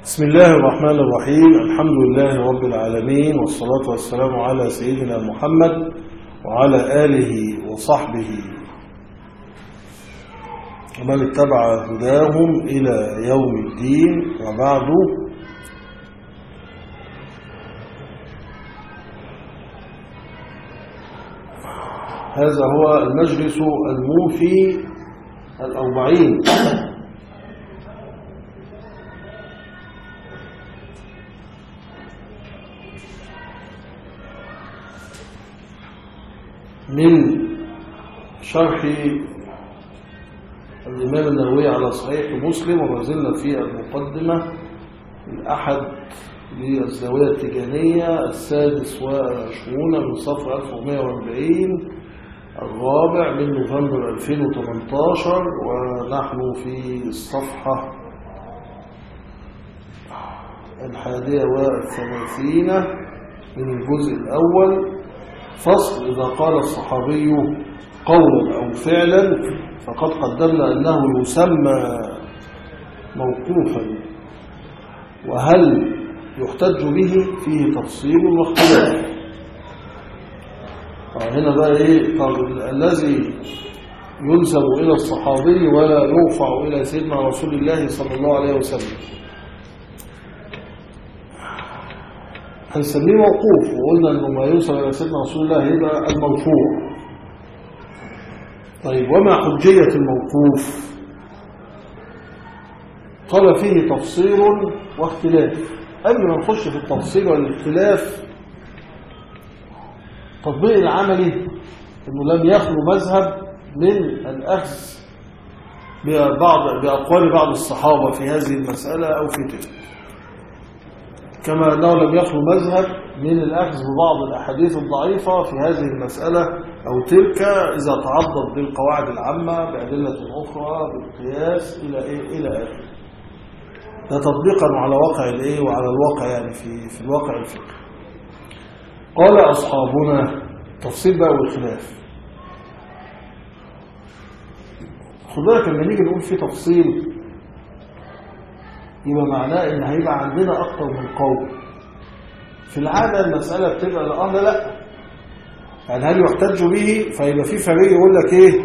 بسم الله الرحمن الرحيم الحمد لله رب العالمين والصلاة والسلام على سيدنا محمد وعلى آله وصحبه ومن اتبع هداهم إلى يوم الدين وبعد هذا هو المجلس الموفي الأربعين من شرح الإمام النووي على صحيح مسلم وما زلنا في المقدمة الأحد للزاوية التجانية السادس والعشرون من صفحة 1440 الرابع من نوفمبر 2018 ونحن في الصفحة الحادية والثلاثين من الجزء الأول فصل إذا قال الصحابي قولا أو فعلا فقد قدمنا أنه يسمى موقوفا وهل يحتج به فيه تفصيل واختلاف هنا بقى ايه طب الذي ينسب الى الصحابي ولا يرفع الى سيدنا رسول الله صلى الله عليه وسلم هنسميه موقوف وقلنا انه ما ينسب الى سيدنا رسول الله يبقى المرفوع طيب وما حجية الموقوف قال فيه تفصيل واختلاف قبل ما نخش في التفصيل والاختلاف التطبيق العملي انه لم يخلو مذهب من الاخذ ببعض باقوال بعض الصحابه في هذه المساله او في تلك كما انه لم يخلو مذهب من الاخذ ببعض الاحاديث الضعيفه في هذه المساله او تلك اذا تعضد بالقواعد العامه بادله اخرى بالقياس الى ايه الى اخره ده تطبيقا على واقع الايه وعلى الواقع يعني في في الواقع الفقهي قال أصحابنا تفصيل بقى والخلاف خد بالك لما نيجي نقول في تفصيل يبقى معناه ان هيبقى عندنا اكتر من قول في العاده المساله بتبقى الامر لا يعني هل يحتج به فيبقى في فريق يقول لك ايه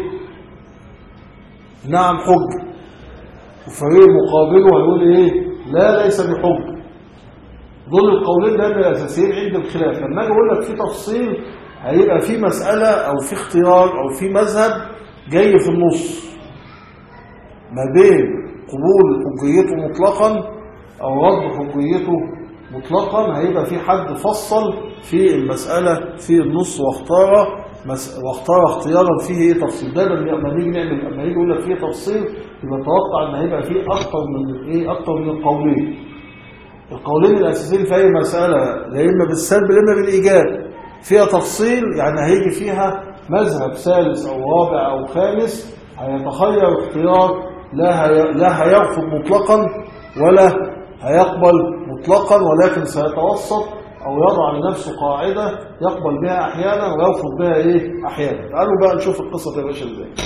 نعم حج وفريق مقابله هيقول ايه لا ليس بحج دول القولين ده الاساسيين عند الخلاف لما اجي اقول لك في تفصيل هيبقى في مساله او في اختيار او في مذهب جاي في النص ما بين قبول حجيته مطلقا او رد حجيته مطلقا هيبقى في حد فصل في المساله في النص واختار واختار اختيارا فيه ايه تفصيل ده لما نيجي نعمل لما يجي يقول لك فيه تفصيل يبقى توقع ان هيبقى فيه اكتر من ايه اكتر من القولين القولين الأساسيين في أي مسألة لا إما بالسلب لا إما بالإيجاب فيها تفصيل يعني هيجي فيها مذهب ثالث أو رابع أو خامس هيتخير اختيار لا هي لا هيرفض مطلقا ولا هيقبل مطلقا ولكن سيتوسط أو يضع لنفسه قاعدة يقبل بها أحيانا ويرفض بها إيه أحيانا تعالوا بقى نشوف القصة يا باشا إزاي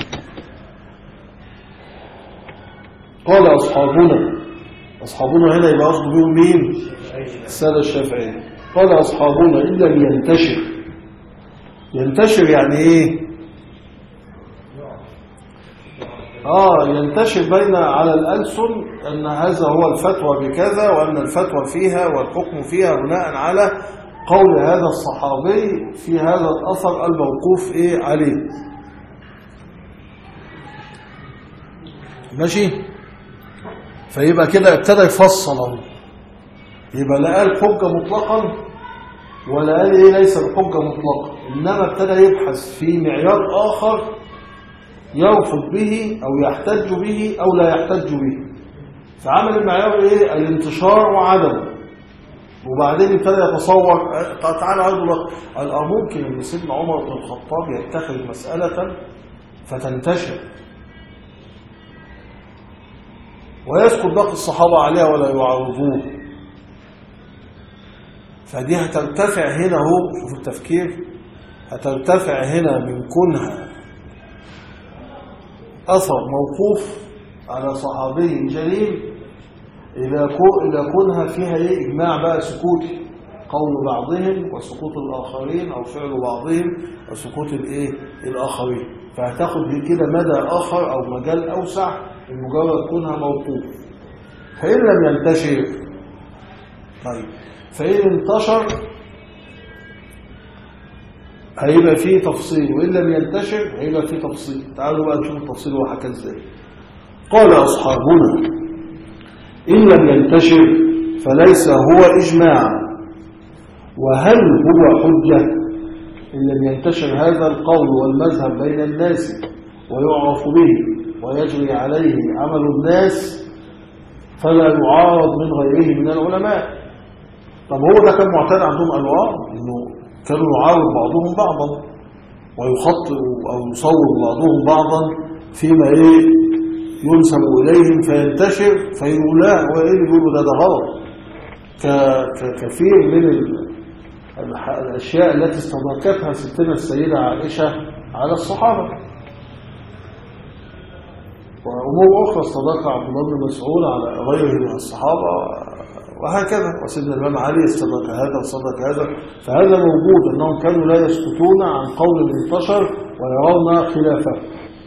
قال أصحابنا أصحابنا هنا يبقى أصله بيهم مين السادة الشافعية قال أصحابنا إن لم ينتشر ينتشر يعني إيه آه ينتشر بين على الألسن أن هذا هو الفتوى بكذا وأن الفتوى فيها والحكم فيها بناء على قول هذا الصحابي في هذا الأثر الموقوف إيه عليه ماشي فيبقى كده ابتدى يفصل اهو يبقى لا قال حجه مطلقا ولا قال ايه ليس بحجه مطلقا انما ابتدى يبحث في معيار اخر يرفض به او يحتج به او لا يحتج به فعمل المعيار ايه الانتشار وعدمه وبعدين ابتدى يتصور تعالى عايز قال اه ممكن ان سيدنا عمر بن الخطاب يتخذ مساله فتنتشر ويسكت باقي الصحابة عليها ولا يعارضوه فدي هترتفع هنا اهو شوف التفكير هترتفع هنا من كونها أثر موقوف على صحابي جليل إذا كو- إذا كونها فيها إيه إجماع بقى سكوتي قول بعضهم وسقوط الآخرين أو فعل بعضهم وسقوط الإيه الآخرين فهتاخد كده مدى آخر أو مجال أوسع بمجرد كونها موقوف فإن لم ينتشر طيب فإن انتشر هيبقى فيه تفصيل وإن لم ينتشر هيبقى فيه تفصيل تعالوا بقى نشوف التفصيل هو حكى ازاي قال أصحابنا إن لم ينتشر فليس هو إجماعا وهل هو حجة إن لم ينتشر هذا القول والمذهب بين الناس ويعرف به ويجري عليه عمل الناس فلا يعارض من غيره من العلماء طب هو ده كان معتاد عندهم أنواع إنه كانوا يعارض بعضهم بعضا ويخطئ أو يصور بعضهم بعضا فيما إيه ينسب إليهم فينتشر فيقول لا هو إيه اللي بيقولوا ده ده غلط ك- ككثير من ال- الح- الأشياء التي استدركتها ستنا السيدة عائشة على الصحابة وأمور أخرى استدركها عبد الله بن مسعود على غيره من الصحابة وهكذا وسيدنا الإمام علي استدرك هذا واستدرك هذا فهذا موجود أنهم كانوا لا يسكتون عن قول انتشر ويرون خلافه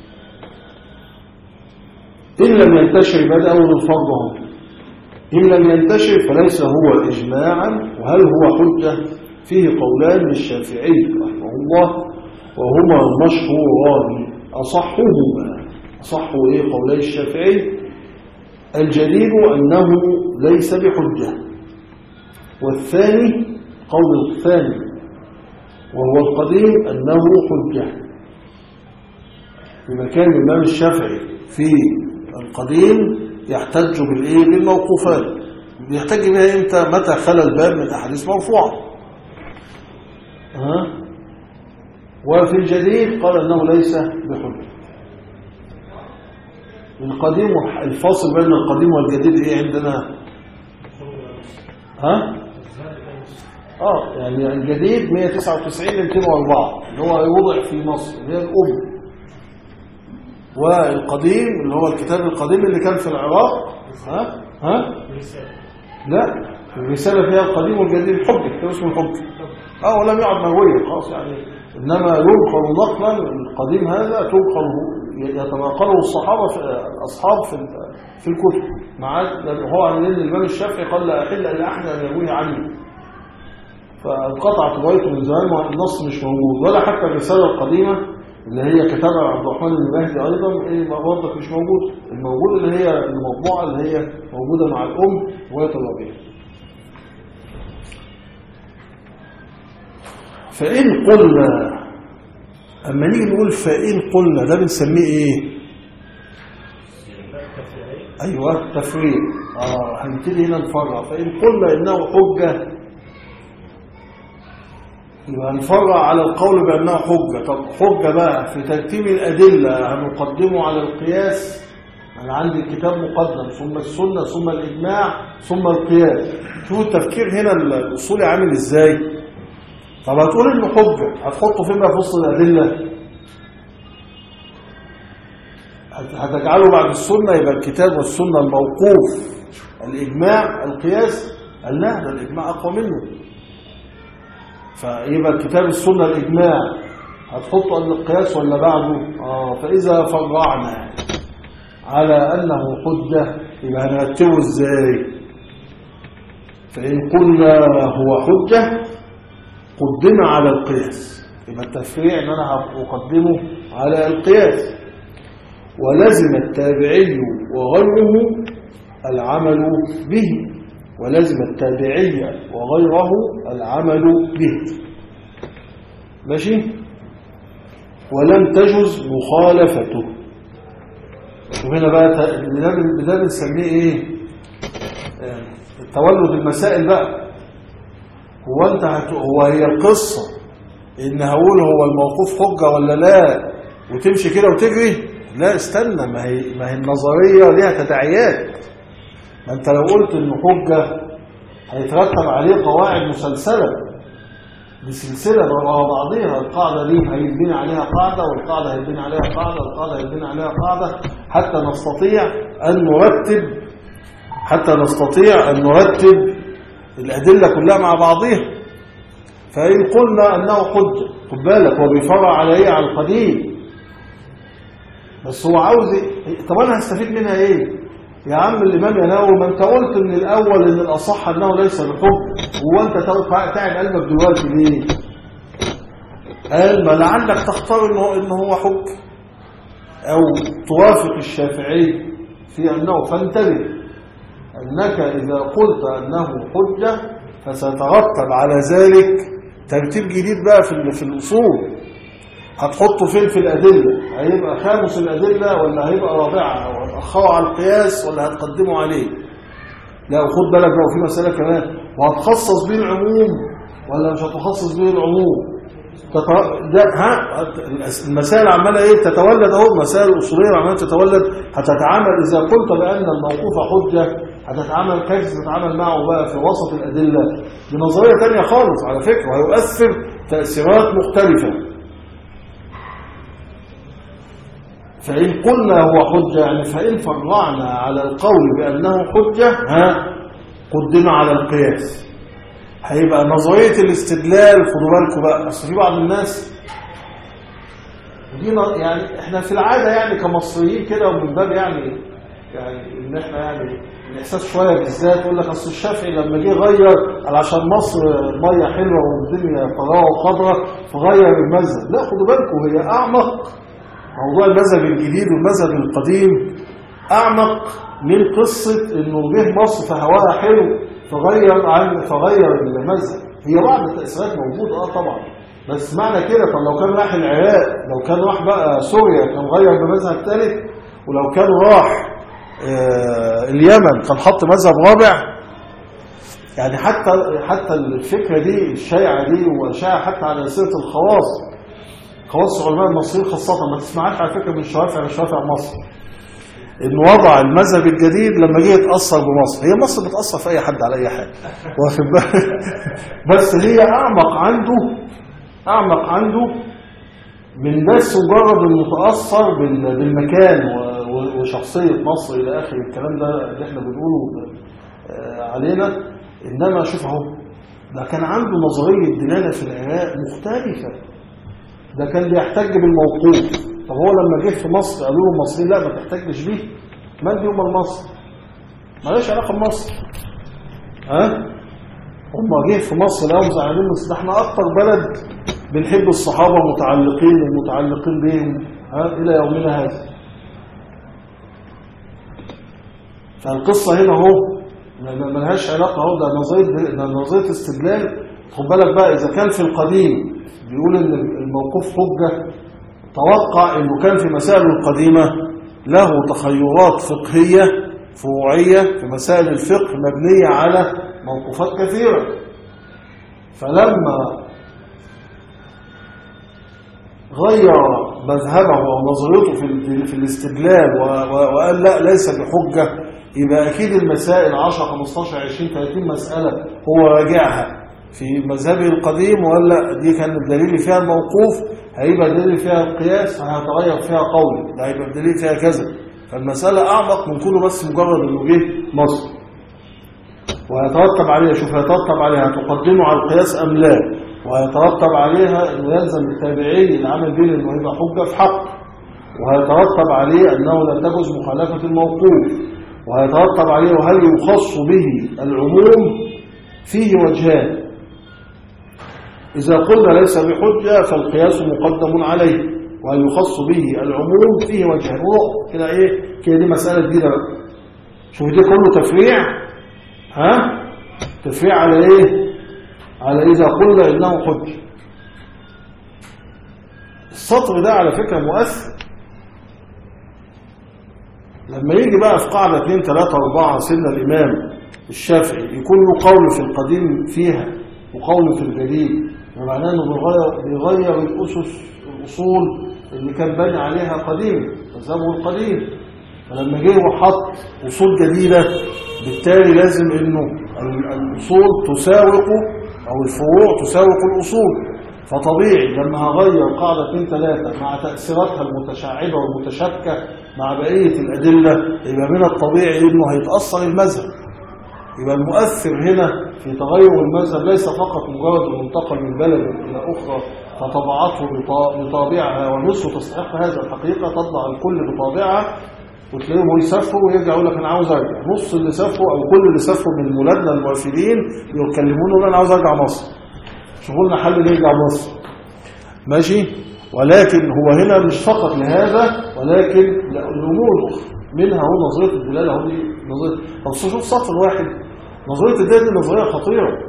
إن لم ينتشر بدأوا للفرض إن لم ينتشر فليس هو إجماعا وهل هو حجة فيه قولان للشافعي رحمه الله وهما المشهوران أصحهما أصح إيه قولي الشافعي الجديد أنه ليس بحجة والثاني قول الثاني وهو القديم أنه حجة في مكان الإمام الشافعي في القديم يحتج بالإيه بالموقوفات يحتج بها إمتى متى خلى الباب من أحاديث مرفوعة ها وفي الجديد قال أنه ليس بحجة القديم والح- الفاصل بين القديم والجديد ايه عندنا ها اه يعني الجديد 199 204 اللي هو وضع في مصر اللي هي الام والقديم اللي هو الكتاب القديم اللي كان في العراق ها ها لا الرساله فيها القديم والجديد الحجه كان اسمه الحجه اه ولم يعد مرويا خلاص يعني انما ينقل نقلا القديم هذا تنقل يتناقله الصحابه في الاصحاب في في الكتب مع هو عن الامام الشافعي قال لا احل الا احد ان يروي عني فانقطعت روايته من زمان والنص مش موجود ولا حتى الرساله القديمه اللي هي كتبها عبد الرحمن المهدي ايضا إيه برضك مش موجود الموجود اللي هي المطبوعه اللي هي موجوده مع الام روايه الربيع فإن قلنا أما نيجي نقول فإن قلنا ده بنسميه إيه أيوة تفريق آه هنبتدي هنا نفرع فإن قلنا إنه حجة يبقى نفرع على القول بأنه حجة طب حجة بقى في ترتيب الأدلة هنقدمه على القياس أنا عندي الكتاب مقدم ثم السنة ثم الإجماع ثم القياس شوفوا التفكير هنا الأصولي عامل إزاي طب هتقول إنه حجة هتحطه فين بقى في وسط الأدلة هتجعله بعد السنة يبقى الكتاب والسنة الموقوف الإجماع القياس قال لا ده الإجماع أقوى منه فيبقى الكتاب السنة الإجماع هتحطه قبل القياس ولا بعده آه فإذا فرعنا على أنه حجة يبقى هنرتبه إزاي فإن قلنا هو حجة قدم على القياس يبقى التفريع ان انا اقدمه على القياس ولزم التابعي وغيره العمل به ولزم التابعي وغيره العمل به ماشي ولم تجز مخالفته وهنا بقى ده بنسميه ايه تولد المسائل بقى هو انت هت... هو هي القصة ان هقول هو الموقوف حجة ولا لا وتمشي كده وتجري لا استنى ما هي ما هي النظرية ليها تداعيات ما انت لو قلت انه حجة هيترتب عليه قواعد مسلسلة دي سلسلة وراء بعضها القاعدة دي هيتبني عليها قاعدة والقاعدة هيتبني عليها قاعدة والقاعدة هيتبني عليها قاعدة حتى نستطيع أن نرتب حتى نستطيع أن نرتب الأدلة كلها مع بعضها فإن قلنا أنه حجة خد بالك هو بيفرع على إيه على القديم بس هو عاوز إيه؟ طب أنا هستفيد منها إيه يا عم الإمام يناوي ما أنت قلت من الأول إن الأصح أنه ليس بحب هو أنت تعب قلبك دلوقتي ليه قال ما لعلك تختار إنه, إنه هو حب أو توافق الشافعي في أنه فانتبه أنك إذا قلت أنه حجة فسترتب على ذلك ترتيب جديد بقى في في الأصول هتحطه فين في الأدلة هيبقى خامس الأدلة ولا هيبقى رابعها أو هتأخره على القياس ولا هتقدمه عليه لا وخد بالك بقى في مسألة كمان وهتخصص به العموم ولا مش هتخصص به العموم ده ها المسائل عماله ايه تتولد اهو المسائل الاصوليه عماله تتولد هتتعامل اذا قلت بان الموقوف حجه هتتعامل كيف تتعامل معه بقى في وسط الادله دي نظريه ثانيه خالص على فكره وهيؤثر تاثيرات مختلفه فإن قلنا هو حجة يعني فإن فرعنا على القول بأنه حجة ها قدم على القياس هيبقى نظرية الاستدلال خدوا بالكم بقى اصل في بعض الناس ودي يعني احنا في العادة يعني كمصريين كده ومن باب يعني يعني ان احنا يعني الاحساس شويه بالذات يقول لك اصل الشافعي لما جه غير علشان مصر ميه حلوه والدنيا طراوه وخضراء فغير المذهب لا خدوا بالكم هي اعمق موضوع المذهب الجديد والمذهب القديم اعمق من قصه انه جه مصر فهواها حلو فغير عن فغير المذهب هي بعض التاثيرات موجوده اه طبعا بس معنى كده طب لو كان راح العراق لو كان راح بقى سوريا كان غير بمذهب ثالث ولو كان راح آه اليمن كان حط مذهب رابع يعني حتى حتى الفكره دي الشائعه دي وشائعه حتى على سيره الخواص خواص علماء المصريين خاصه ما تسمعهاش على فكره من الشوافع من شوافع مصر ان وضع المذهب الجديد لما جه يتاثر بمصر هي مصر بتاثر في اي حد على اي حاجه واخد بالك بس هي اعمق عنده اعمق عنده من بس مجرد المتاثر بالمكان وشخصيه مصر الى اخر الكلام ده اللي احنا بنقوله علينا انما شوف اهو ده كان عنده نظريه دلاله في العراق مختلفه ده كان بيحتج بالموقوف طب هو لما جه في مصر قالوا له المصريين لا ما تحتجش بيه ما دي هم مصر مالهاش علاقه بمصر ها هم جه في مصر لقوا زعلانين بس ده احنا اكتر بلد بنحب الصحابه متعلقين ومتعلقين بيهم ها الى يومنا هذا فالقصه هنا اهو ملهاش علاقه اهو ده نظريه ده نظريه استدلال خد بالك بقى اذا كان في القديم بيقول ان الموقوف حجه توقع انه كان في مسائل القديمه له تخيرات فقهيه فروعيه في مسائل الفقه مبنيه على موقوفات كثيره فلما غير مذهبه ونظريته في في الاستدلال وقال لا ليس بحجه يبقى اكيد المسائل 10 15 20 30 مساله هو راجعها في مذهبه القديم ولا دي كان الدليل فيها الموقوف هيبقى الدليل فيها القياس هيتغير فيها قولي ده هيبقى الدليل فيها كذا فالمسألة أعمق من كله بس مجرد إنه جه مصر وهيترتب عليها شوف هيترتب عليها هتقدمه على القياس أم لا وهيترتب عليها إنه يلزم التابعي العمل به إنه يبقى حجة في حق وهيترتب عليه أنه لا تجوز مخالفة الموقوف وهيترتب عليه هل يخص به العموم فيه وجهان إذا قلنا ليس بحجة فالقياس مقدم عليه وأن يخص به العموم فيه وجه الروح كده إيه كده دي مسألة جديدة بقى شوف دي كله تفريع ها تفريع على إيه على إذا قلنا إنه حجة السطر ده على فكرة مؤثر لما يجي بقى في قاعدة 2 3 4 سيدنا الإمام الشافعي يكون له قول في القديم فيها وقول في الجديد ومعناه انه بيغير, بيغير الاسس الاصول اللي كان بني عليها قديم مذهبه القديم فلما جه وحط اصول جديده بالتالي لازم انه الاصول تساوق او الفروع تساوق الاصول فطبيعي لما هغير قاعدة 2 3 مع تأثيراتها المتشعبة والمتشابكة مع بقية الأدلة يبقى من الطبيعي إنه هيتأثر المذهب يبقى المؤثر هنا في تغير المذهب ليس فقط مجرد المنتقل من بلد إلى أخرى فطبعته بطا- بطابعها ونصه تستحق هذا الحقيقة تطبع الكل بطابعها وتلاقيهم يسافروا ويرجع يقول لك انا عاوز ارجع نص اللي سافروا او كل اللي سافروا من ولادنا الموافدين يكلمونا يقولوا انا عاوز ارجع مصر شوفوا لنا حل نرجع مصر ماشي ولكن هو هنا مش فقط لهذا ولكن الامور الاخرى منها هو نظريه الدلاله هو دي نظريه بس شوف سطر واحد نظريه الدلاله دي نظريه خطيره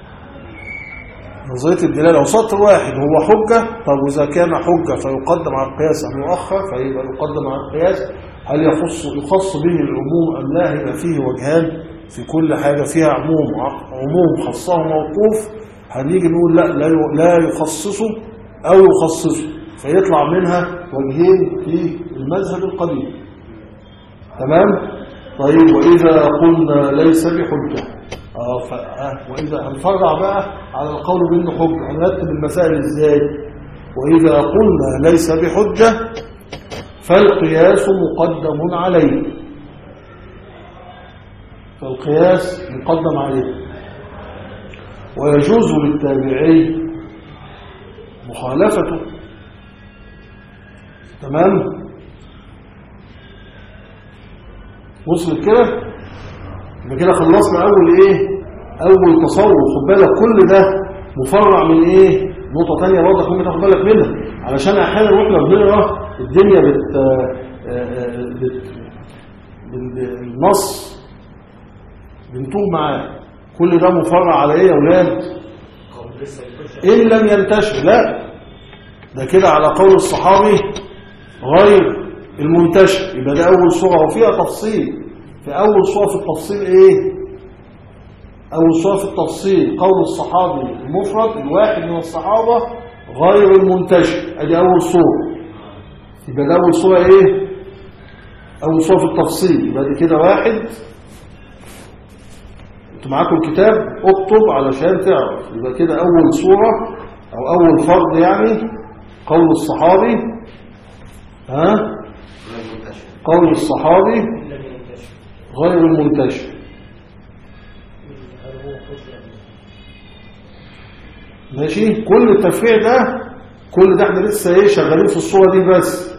نظريه الدلاله وسطر واحد هو حجه طب واذا كان حجه فيقدم على القياس ام يؤخر فيبقى يقدم على القياس هل يخص يخص به العموم ام لا يبقى فيه وجهان في كل حاجه فيها عموم عموم خصه موقوف هنيجي نقول لا لا ي- لا يخصصه او يخصصه فيطلع منها وجهين في المذهب القديم تمام طيب واذا قلنا ليس بحجه اه ف... آه. واذا هنفرع بقى على القول بانه حجه هنرتب المسائل ازاي واذا قلنا ليس بحجه فالقياس مقدم عليه فالقياس مقدم عليه ويجوز للتابعي مخالفته تمام وصلت كده يبقى كده خلصنا اول ايه اول تصور خد بالك كل ده مفرع من ايه نقطه ثانيه برضه ممكن تاخد بالك منها علشان احيانا واحنا بنقرا الدنيا بت آه، آه، بت بال- النص بنتوه معاه كل ده مفرع على ايه يا اولاد ان لم ينتشر لا ده كده على قول الصحابي غير المنتشر يبقى ده اول صوره وفيها تفصيل في اول صوره في التفصيل ايه اول صوره في التفصيل قول الصحابي المفرد الواحد من الصحابه غير المنتشر ادي اول صوره يبقى ده اول صوره ايه اول صوره في التفصيل يبقى دي كده واحد انتوا معاكم الكتاب اكتب علشان تعرف يبقى كده اول صوره او اول فرض يعني قول الصحابي ها قول الصحابي غير المنتشر ماشي كل التفريع ده كل ده احنا لسه ايه شغالين في الصوره دي بس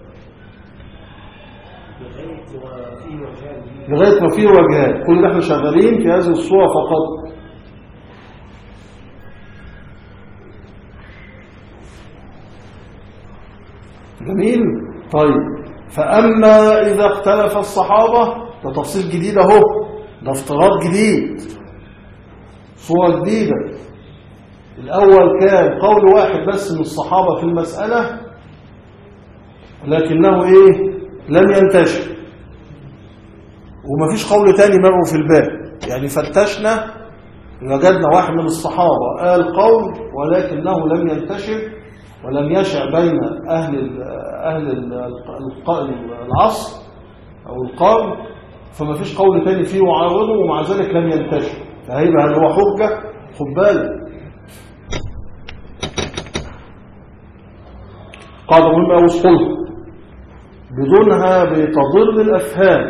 لغايه ما في وجهات كل ده احنا شغالين في هذه الصوره فقط جميل طيب فأما إذا اختلف الصحابة ده تفصيل جديد اهو ده افتراض جديد صورة جديدة الأول كان قول واحد بس من الصحابة في المسألة لكنه إيه لم ينتشر ومفيش قول تاني مروا في الباب يعني فتشنا وجدنا واحد من الصحابة قال قول ولكنه لم ينتشر ولم يشع بين أهل ال أهل ال الق- العصر أو القرن فما فيش قول تاني فيه معارضه ومع ذلك لم ينتشر فهيبقى هل هو حجة خد بالك قاعدة مهمة أوي قلت بدونها بتضل الأفهام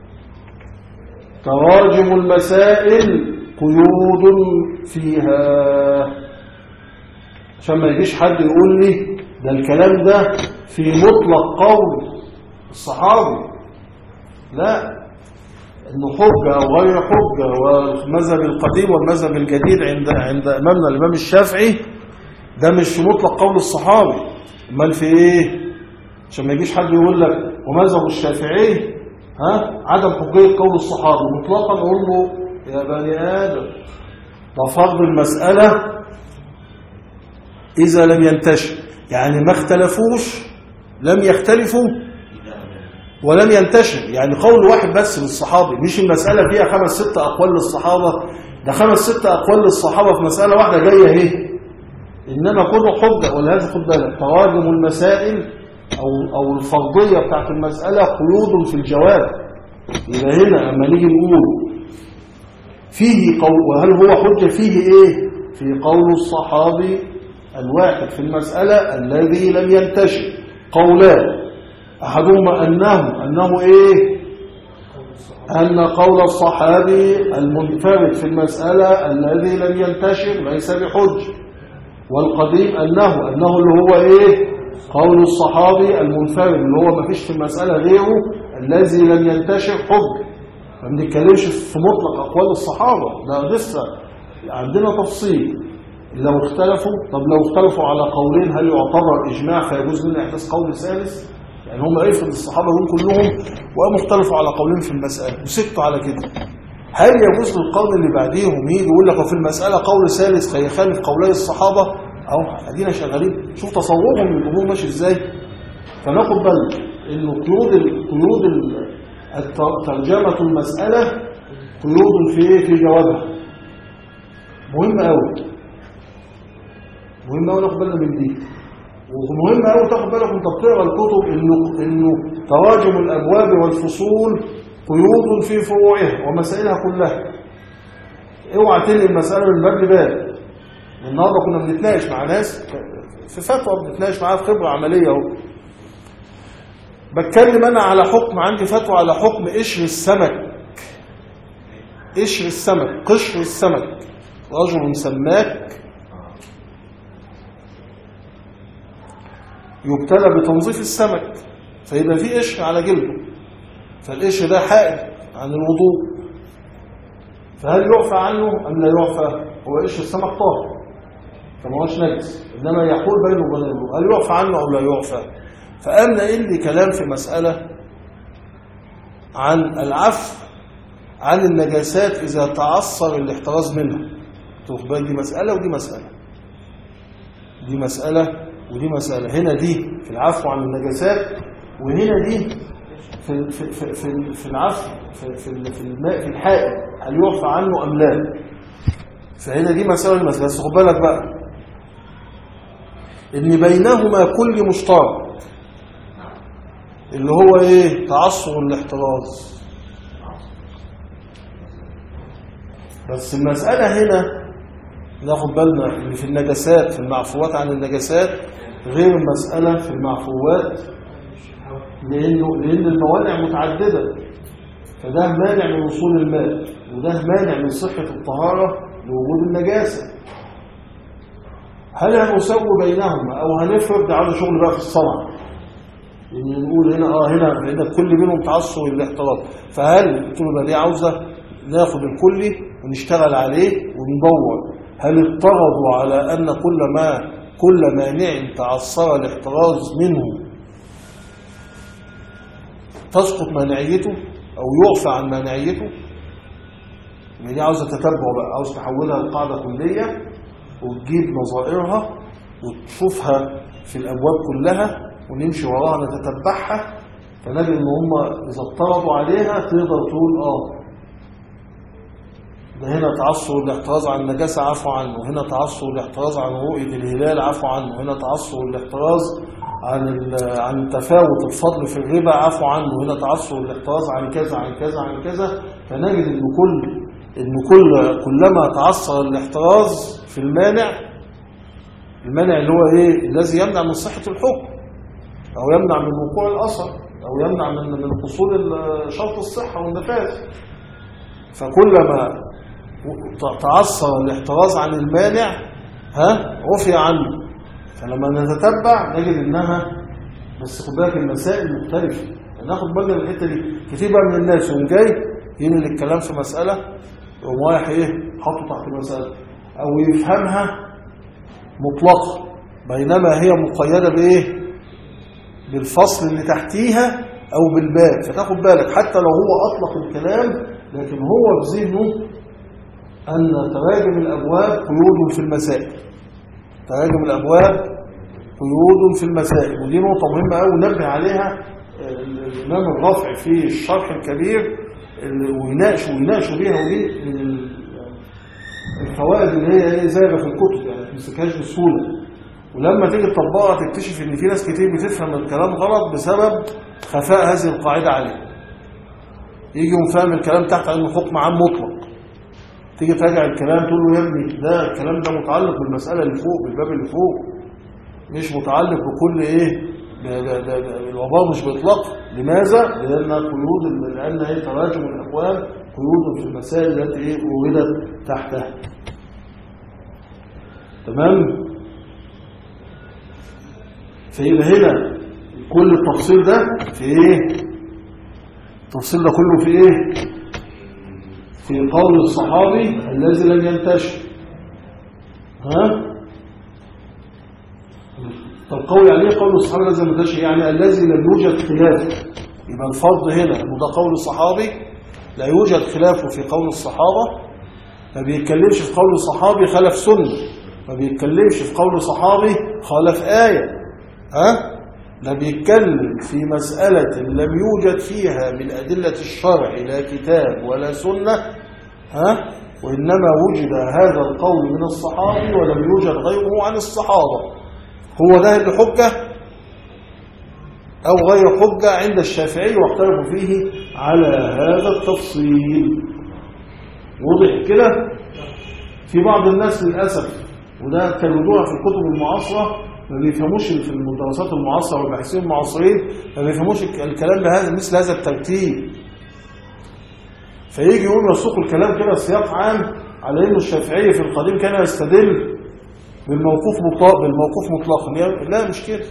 تراجم المسائل قيود فيها عشان ما يجيش حد يقول لي ده الكلام ده في مطلق قول الصحابي لا انه حجه او غير حجه والمذهب القديم والمذهب الجديد عند عند امامنا الامام الشافعي ده مش في مطلق قول الصحابي امال في ايه عشان ما يجيش حد يقول لك ومذهب الشافعي ها عدم حجيه قول الصحابي مطلقا اقول له يا بني ادم ده فرض المساله إذا لم ينتشر يعني ما اختلفوش لم يختلفوا ولم ينتشر يعني قول واحد بس من الصحابة مش المسألة فيها خمس ست أقوال للصحابة ده خمس ست أقوال للصحابة في مسألة واحدة جاية اهي إنما كله حجة ولهذا خد بالك تراجم المسائل أو, أو الفرضية بتاعت المسألة قيود في الجواب يبقى هنا لما نيجي نقول فيه قول وهل هو حجة فيه إيه في قول الصحابي الواحد في المسألة الذي لم ينتشر قولان أحدهما أنه أنه إيه أن قول الصحابي المنفرد في المسألة الذي لم ينتشر ليس بحج والقديم أنه أنه اللي هو إيه قول الصحابي المنفرد اللي هو ما فيش في المسألة غيره الذي لم ينتشر حج ما بنتكلمش في مطلق أقوال الصحابة ده لسه عندنا تفصيل لو اختلفوا طب لو اختلفوا على قولين هل يعتبر إجماع فيجوز منه إحداث قول ثالث يعني هم افرض الصحابة دول كلهم وقاموا اختلفوا على قولين في المسألة وسكتوا على كده هل يجوز للقول اللي بعديهم يجي يقول لك في المسألة قول ثالث فيخالف قولي الصحابة أو ادينا شغالين شوف تصورهم للأمور ماشي ازاي فناخد بالنا انه قيود قيود ترجمة المسألة قيود في ايه في جوابها مهم قوي مهم قوي ناخد بالنا من دي ومهم قوي تاخد بالك وانت بتقرا الكتب انه انه تراجم الابواب والفصول قيود في فروعها ومسائلها كلها اوعى تنقل المساله من باب لباب النهارده كنا بنتناقش مع ناس في فتوى بنتناقش معاها في خبره عمليه اهو بتكلم انا على حكم عندي فتوى على حكم قشر السمك قشر السمك قشر السمك رجل سماك يبتلى بتنظيف السمك فيبقى فيه قشر على جلده فالقشر ده حائل عن الوضوء فهل يعفى عنه ام لا يعفى هو قشر السمك طاهر فما هوش نجس انما يحول بينه وبين الوضوء هل يعفى عنه او لا يعفى فقام نقل لي كلام في مساله عن العفو عن النجاسات اذا تعصر الاحتراز منها تاخد بالك دي مساله ودي مساله دي مساله ودي مسألة هنا دي في العفو عن النجاسات وهنا دي في في في في, في العفو في في, في الماء في الحائل هل يعفى عنه ام لا فهنا دي مسألة المسألة بس خد بالك بقى ان بينهما كل مشترك اللي هو ايه تعصر الاحتراز بس المسألة هنا ناخد بالنا ان في النجاسات في المعفوات عن النجاسات غير المسألة في المعفوات لأنه لأن الموانع متعددة فده مانع من وصول الماء وده مانع من صحة الطهارة لوجود النجاسة هل هنسوي بينهما أو هنفرض على شغل بقى في الصنعة يعني نقول هنا اه هنا هنا كل منهم تعصر الاحتراط فهل قلت له دي عاوزه ناخد الكلي ونشتغل عليه وندور هل اضطردوا على ان كل ما كل مانع تعصر الاحتراز منه تسقط مانعيته او يعفى عن مانعيته دي عاوزه تتبع بقى عاوز تحولها لقاعده كليه وتجيب نظائرها وتشوفها في الابواب كلها ونمشي وراها نتتبعها فنجد ان هم اذا اضطربوا عليها تقدر تقول اه ده هنا تعصر الاحتراز عن النجاسة عفو عنه هنا تعصر الاحتراز عن رؤية الهلال عفو عنه هنا تعصر الاحتراز عن عن تفاوت الفضل في الربا عفو عنه هنا تعصر الاحتراز عن كذا عن كذا عن كذا فنجد ان كل ان كل كلما تعصر الاحتراز في المانع المانع اللي هو ايه الذي يمنع من صحة الحكم او يمنع من وقوع الاثر او يمنع من من حصول شرط الصحة والنفاذ فكلما تعصر الاحتراز عن المانع ها عفي عنه فلما نتتبع نجد انها بس خد بالك المسائل مختلفه ناخد بالنا من الحته دي كتير بقى من الناس يقوم جاي ينقل الكلام في مساله يقوم رايح ايه حاطه تحت المساله او يفهمها مطلقه بينما هي مقيده بايه بالفصل اللي تحتيها او بالباب فتاخد بالك حتى لو هو اطلق الكلام لكن هو بذهنه أن تراجم الأبواب قيود في المسائل تراجم الأبواب قيود في المسائل ودي نقطة مهمة أوي نبه عليها الإمام الرافع في الشرح الكبير ويناقش ويناقشوا بيها ودي من الفوائد اللي هي زايغة في الكتب يعني ما تمسكهاش بسهولة ولما تيجي تطبقها تكتشف ان في ناس كتير بتفهم الكلام غلط بسبب خفاء هذه القاعدة عليه يجي فاهم الكلام تحت انه حكم عام مطلق تيجي تراجع الكلام تقول له يا ابني ده الكلام ده متعلق بالمسألة اللي فوق بالباب اللي فوق مش متعلق بكل ايه ده ده ده ده الوباء مش بإطلاق لماذا؟ لأن قيود لأن هي تراجم الأقوال قيود في المسائل التي ايه وردت تحتها تمام؟ فيبقى هنا كل التفصيل ده في ايه؟ التفصيل ده كله في ايه؟ في قول الصحابي الذي لم ينتشر ها؟ طب قول عليه قول الصحابي الذي لم ينتشر يعني الذي لم يوجد خلاف يبقى الفرض هنا انه ده قول الصحابي لا يوجد خلافه في قول الصحابة ما بيتكلمش في قول الصحابي خلف سنة ما بيتكلمش في قول صحابي خالف آية ها لا بيتكلم في مسألة لم يوجد فيها من أدلة الشرع لا كتاب ولا سنة ها وإنما وجد هذا القول من الصحابي ولم يوجد غيره عن الصحابة هو ده اللي حجة أو غير حجة عند الشافعي واختلفوا فيه على هذا التفصيل وضح كده في بعض الناس للأسف وده كالوضوع في الكتب المعاصرة ما بيفهموش في الدراسات المعاصرة والباحثين المعاصرين ما بيفهموش الكلام بهذا مثل هذا الترتيب فيجي يقول يسوق الكلام كده سياق عام على انه الشافعي في القديم كان يستدل بالموقوف مطلق بالموقوف مطلقا لا مش كده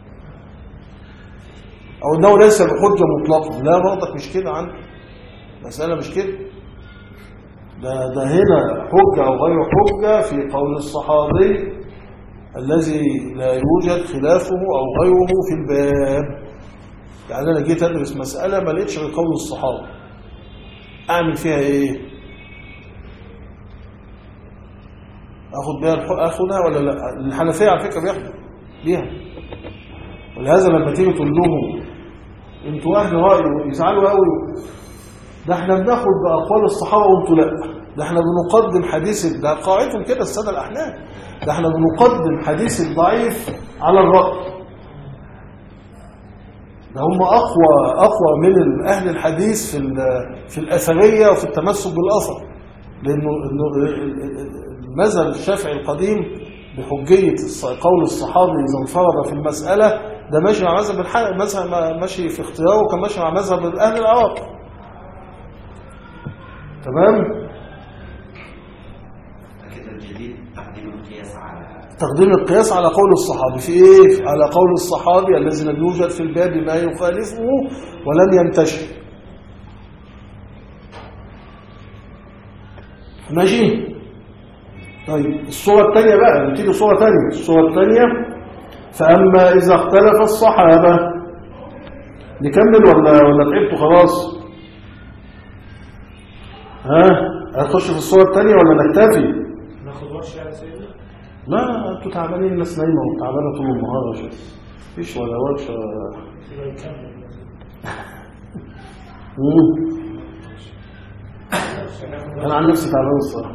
او انه ليس بحجه مطلقا لا برضك مش كده عنده مساله مش كده ده ده هنا حجه او غير حجه في قول الصحابي الذي لا يوجد خلافه او غيره في الباب يعني انا جيت ادرس مساله ما لقيتش غير قول الصحابه اعمل فيها ايه اخد بيها الحق اخدها ولا لا الحنفيه على فكره بياخدوا بيها ولهذا لما تيجي تقول لهم انتوا اهل راي يزعلوا قوي ده احنا بناخد باقوال الصحابه وانتوا لا ده احنا بنقدم حديث ده قاعدتهم كده الساده الاحناف ده احنا بنقدم حديث الضعيف على الراي ده هم اقوى اقوى من اهل الحديث في في الاثريه وفي التمسك بالاثر لانه المذهب الشافعي القديم بحجيه قول الصحابي اذا انفرد في المساله ده ماشي مع مذهب الحنفي مذهب ماشي في اختياره وكان ماشي مع مذهب اهل العراق تمام تقديم القياس على قول الصحابي في ايه على قول الصحابي الذي لم يوجد في الباب ما يخالفه ولم ينتشر ماشي طيب الصورة الثانية بقى نبتدي صورة ثانية الصورة الثانية فأما إذا اختلف الصحابة نكمل ولا ولا تعبتوا خلاص ها هتخش في الصورة الثانية ولا نكتفي ناخد ورشه يا سيدنا لا انتوا تعبانين الناس نايمه وتعبانه طول النهار يا شيخ مفيش ولا ورشه يبقى نكمل مم. انا عن نفسي تعبان الصراحه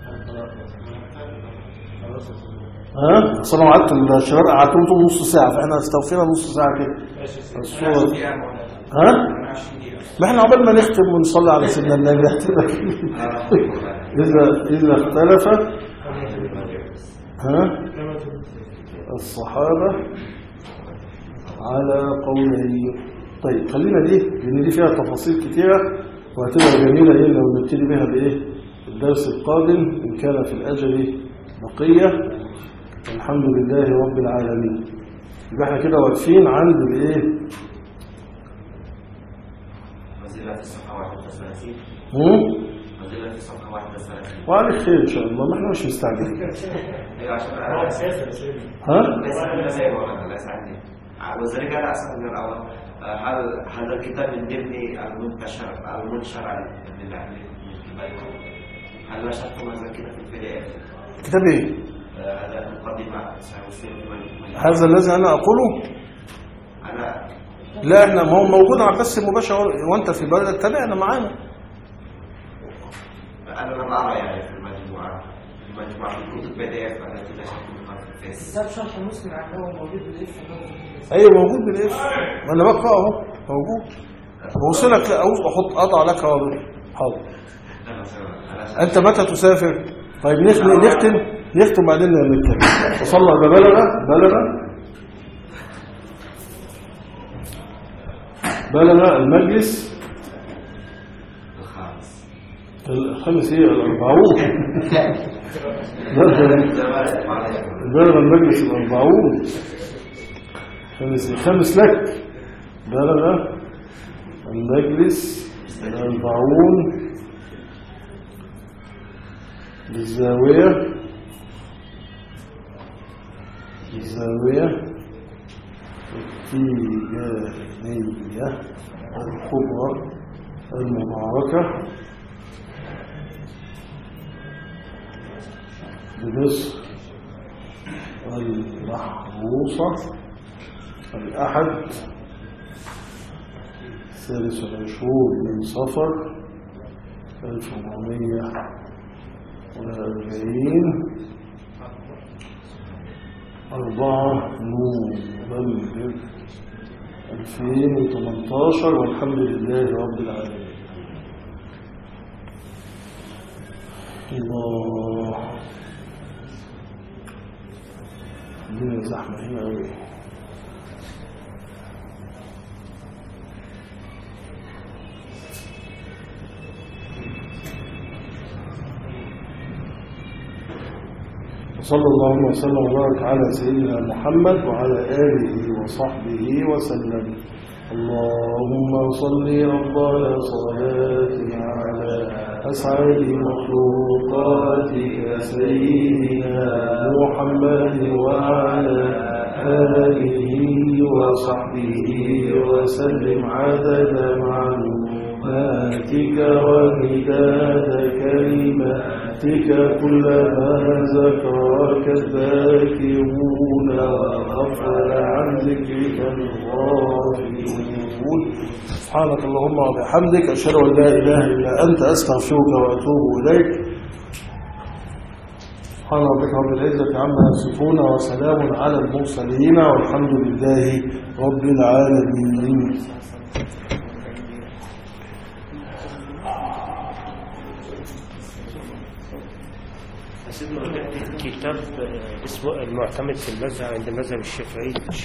خلاص يا سيدنا. ها اصل انا قعدت الشباب قعدتهم طول نص ساعه فاحنا استوفينا نص ساعه كده ماشي يا سيدنا. الصوره ها ما احنا عقبال ما نختم ونصلي على سيدنا النبي اذا اذا اختلف ها كما تقول. الصحابة على قوله طيب خلينا دي لأن دي فيها تفاصيل كتيرة وهتبقى جميلة إيه لو نبتدي بها بإيه الدرس القادم إن كان في الأجل بقية الحمد لله رب العالمين يبقى احنا كده واقفين عند الإيه منزلة في الصفحة 31 هم؟ منزلة في الصفحة 31 وعليك خير إن شاء الله ما احنا مش مستعجلين ايوه عشان هو انا اساسا يا سيدنا ها؟ ليس كل زي ما ليس عندي وذلك انا اسال من الاول هل هذا الكتاب من ضمن المنتشر المنشر عن من الاهل هل نشرتم هذا الكتاب في البي دي اف كتاب إيه؟ هذا مقدمة سيوصل من هذا الذي أنا أقوله انا لا احنا ما هو موجود على البث المباشر وانت في بلدك تابعنا معانا انا لم ارى يعني في المجموعة المجموعة في الكتب بي دي اف التي نشرتمها في الفيس كتاب شرح مسلم عندهم موجود بالاف ايوه موجود بالاف وانا بقرا اهو موجود بوصلك لا أو احط اضع لك رابط حاضر نعم. خلاص أنت متى تسافر طيب نختم نختم نختم بعدين نتكلم وصلى ده بلغ بلغ بلغ المجلس الخامس الخامس ايه الأربعون بلغ زمان معلش بلغ المجلس الأربعون خامس خامس لك بلغ المجلس الأربعون بالزاوية الزاوية التيجانية الكبرى المباركة بمصر المحروسة الأحد الثالث والعشرون من صفر ألف وأربعمية وأربعين أربعة نوفمبر ألفين وثمانتاشر والحمد لله رب العالمين الله الدنيا زحمة هنا أوي وصلى الله وسلم وبارك على سيدنا محمد وعلى آله وصحبه وسلم اللهم صل أفضل صلاة على أسعد مخلوقاتك سيدنا محمد وعلى آله وصحبه وسلم عدد معلوماتك ومداد كلماتك كلما ذكرك الذاكرون وغفل عن ذكرك الغافلون سبحانك اللهم وبحمدك أشهد أن لا إله إلا أنت أستغفرك وأتوب إليك سبحان ربك رب العزة عما يصفون وسلام على المرسلين والحمد لله رب العالمين سيدنا كتاب آه، اسمه المعتمد في المذهب عند المذهب الشافعي